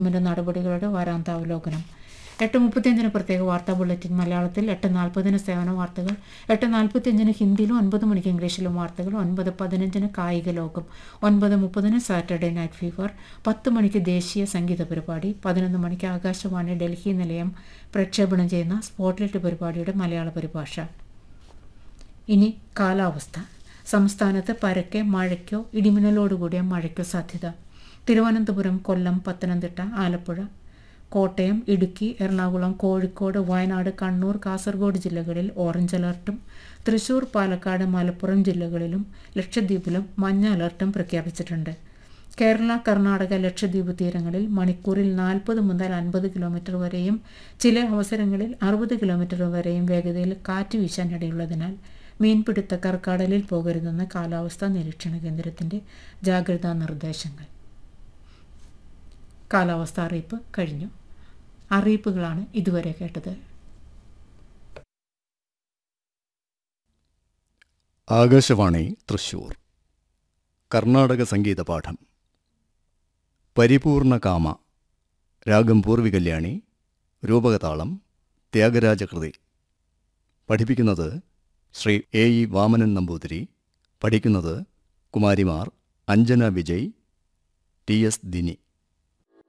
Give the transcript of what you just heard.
government നടപടികളുടെ വാരാന്താവലോകനം എട്ട് മുപ്പത്തിയഞ്ചിന് പ്രത്യേക വാർത്താ ബുള്ളറ്റിൻ മലയാളത്തിൽ എട്ട് നാൽപ്പതിന് സേവന വാർത്തകൾ എട്ട് നാൽപ്പത്തിയഞ്ചിന് ഹിന്ദിയിലും ഒൻപത് മണിക്ക് ഇംഗ്ലീഷിലും വാർത്തകൾ ഒൻപത് പതിനഞ്ചിന് കായിക ലോകം ഒൻപത് മുപ്പതിന് സാറ്റർഡേ നൈറ്റ് ഫീവർ പത്ത് മണിക്ക് ദേശീയ സംഗീത പരിപാടി പതിനൊന്ന് മണിക്ക് ആകാശവാണി ഡൽഹി നിലയം പ്രക്ഷേപണം ചെയ്യുന്ന സ്പോട്ട്ലൈറ്റ് പരിപാടിയുടെ മലയാള പരിഭാഷ ഇനി കാലാവസ്ഥ സംസ്ഥാനത്ത് പരക്കെ മഴയ്ക്കോ ഇടിമിന്നലോടുകൂടിയ മഴയ്ക്കോ സാധ്യത തിരുവനന്തപുരം കൊല്ലം പത്തനംതിട്ട ആലപ്പുഴ കോട്ടയം ഇടുക്കി എറണാകുളം കോഴിക്കോട് വയനാട് കണ്ണൂർ കാസർഗോഡ് ജില്ലകളിൽ ഓറഞ്ച് അലർട്ടും തൃശൂർ പാലക്കാട് മലപ്പുറം ജില്ലകളിലും ലക്ഷദ്വീപിലും മഞ്ഞ അലർട്ടും പ്രഖ്യാപിച്ചിട്ടുണ്ട് കേരള കർണാടക ലക്ഷദ്വീപ് തീരങ്ങളിൽ മണിക്കൂറിൽ നാൽപ്പത് മുതൽ അൻപത് കിലോമീറ്റർ വരെയും ചില അവസരങ്ങളിൽ അറുപത് കിലോമീറ്റർ വരെയും വേഗതയിൽ കാറ്റ് വീശാനിടയുള്ളതിനാൽ മീൻപിടുത്തക്കാർ കടലിൽ പോകരുതെന്ന് കാലാവസ്ഥാ നിരീക്ഷണ കേന്ദ്രത്തിൻ്റെ ജാഗ്രതാ നിർദ്ദേശങ്ങൾ കാലാവസ്ഥ അറിയിപ്പ് കഴിഞ്ഞു അറിയിപ്പുകളാണ് ഇതുവരെ കേട്ടത് ആകാശവാണി തൃശൂർ കർണാടക സംഗീത പാഠം പരിപൂർണ കാമ രാഗം പൂർവികല്യാണി രൂപകതാളം ത്യാഗരാജകൃതി പഠിപ്പിക്കുന്നത് ശ്രീ എ ഇ വാമനൻ നമ്പൂതിരി പഠിക്കുന്നത് കുമാരിമാർ അഞ്ജന വിജയ് ടി എസ് ദിനി